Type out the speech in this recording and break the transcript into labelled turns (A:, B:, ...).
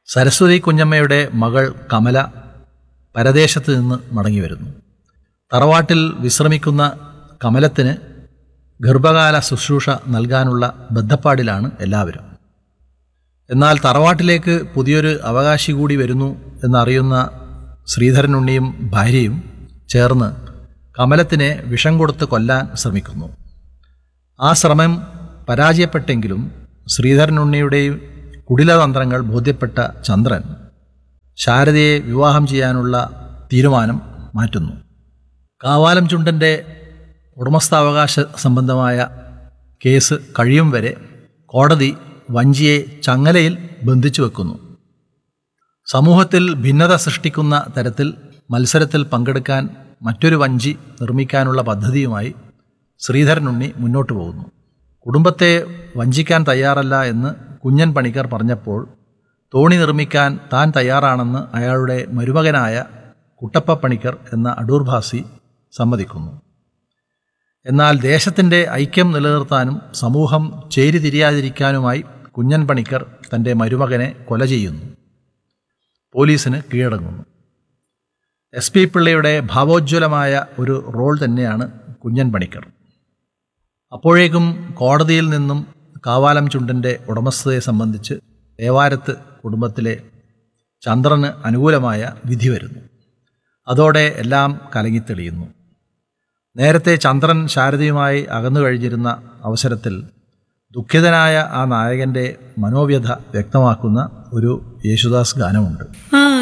A: സരസ്വതി കുഞ്ഞമ്മയുടെ മകൾ കമല പരദേശത്ത് നിന്ന് മടങ്ങി വരുന്നു തറവാട്ടിൽ വിശ്രമിക്കുന്ന കമലത്തിന് ഗർഭകാല ശുശ്രൂഷ നൽകാനുള്ള ബദ്ധപ്പാടിലാണ് എല്ലാവരും എന്നാൽ തറവാട്ടിലേക്ക് പുതിയൊരു അവകാശി കൂടി വരുന്നു എന്നറിയുന്ന ശ്രീധരനുണ്ണിയും ഭാര്യയും ചേർന്ന് കമലത്തിനെ വിഷം കൊടുത്ത് കൊല്ലാൻ ശ്രമിക്കുന്നു ആ ശ്രമം പരാജയപ്പെട്ടെങ്കിലും ശ്രീധരനുണ്ണിയുടെയും കുടിലതന്ത്രങ്ങൾ ബോധ്യപ്പെട്ട ചന്ദ്രൻ ശാരദയെ വിവാഹം ചെയ്യാനുള്ള തീരുമാനം മാറ്റുന്നു കാവാലം ചുണ്ടൻ്റെ ഉടമസ്ഥാവകാശ സംബന്ധമായ കേസ് കഴിയും വരെ കോടതി വഞ്ചിയെ ചങ്ങലയിൽ ബന്ധിച്ചു വെക്കുന്നു സമൂഹത്തിൽ ഭിന്നത സൃഷ്ടിക്കുന്ന തരത്തിൽ മത്സരത്തിൽ പങ്കെടുക്കാൻ മറ്റൊരു വഞ്ചി നിർമ്മിക്കാനുള്ള പദ്ധതിയുമായി ശ്രീധരനുണ്ണി മുന്നോട്ടു പോകുന്നു കുടുംബത്തെ വഞ്ചിക്കാൻ തയ്യാറല്ല എന്ന് കുഞ്ഞൻ പണിക്കർ പറഞ്ഞപ്പോൾ തോണി നിർമ്മിക്കാൻ താൻ തയ്യാറാണെന്ന് അയാളുടെ മരുമകനായ കുട്ടപ്പ പണിക്കർ എന്ന അടൂർഭാസി സമ്മതിക്കുന്നു എന്നാൽ ദേശത്തിൻ്റെ ഐക്യം നിലനിർത്താനും സമൂഹം ചേരിതിരിയാതിരിക്കാനുമായി കുഞ്ഞൻ പണിക്കർ തൻ്റെ മരുമകനെ കൊല ചെയ്യുന്നു പോലീസിന് കീഴടങ്ങുന്നു എസ് പി പിള്ളയുടെ ഭാവോജ്വലമായ ഒരു റോൾ തന്നെയാണ് കുഞ്ഞൻ പണിക്കർ അപ്പോഴേക്കും കോടതിയിൽ നിന്നും കാവാലം ചുണ്ടൻ്റെ ഉടമസ്ഥതയെ സംബന്ധിച്ച് ദേവാരത്ത് കുടുംബത്തിലെ ചന്ദ്രന് അനുകൂലമായ വിധി വരുന്നു അതോടെ എല്ലാം കലങ്ങിത്തെളിയുന്നു നേരത്തെ ചന്ദ്രൻ ശാരദയുമായി അകന്നു കഴിഞ്ഞിരുന്ന അവസരത്തിൽ ദുഃഖിതനായ ആ നായകൻ്റെ മനോവ്യഥ വ്യക്തമാക്കുന്ന ഒരു യേശുദാസ് ഗാനമുണ്ട്
B: ആ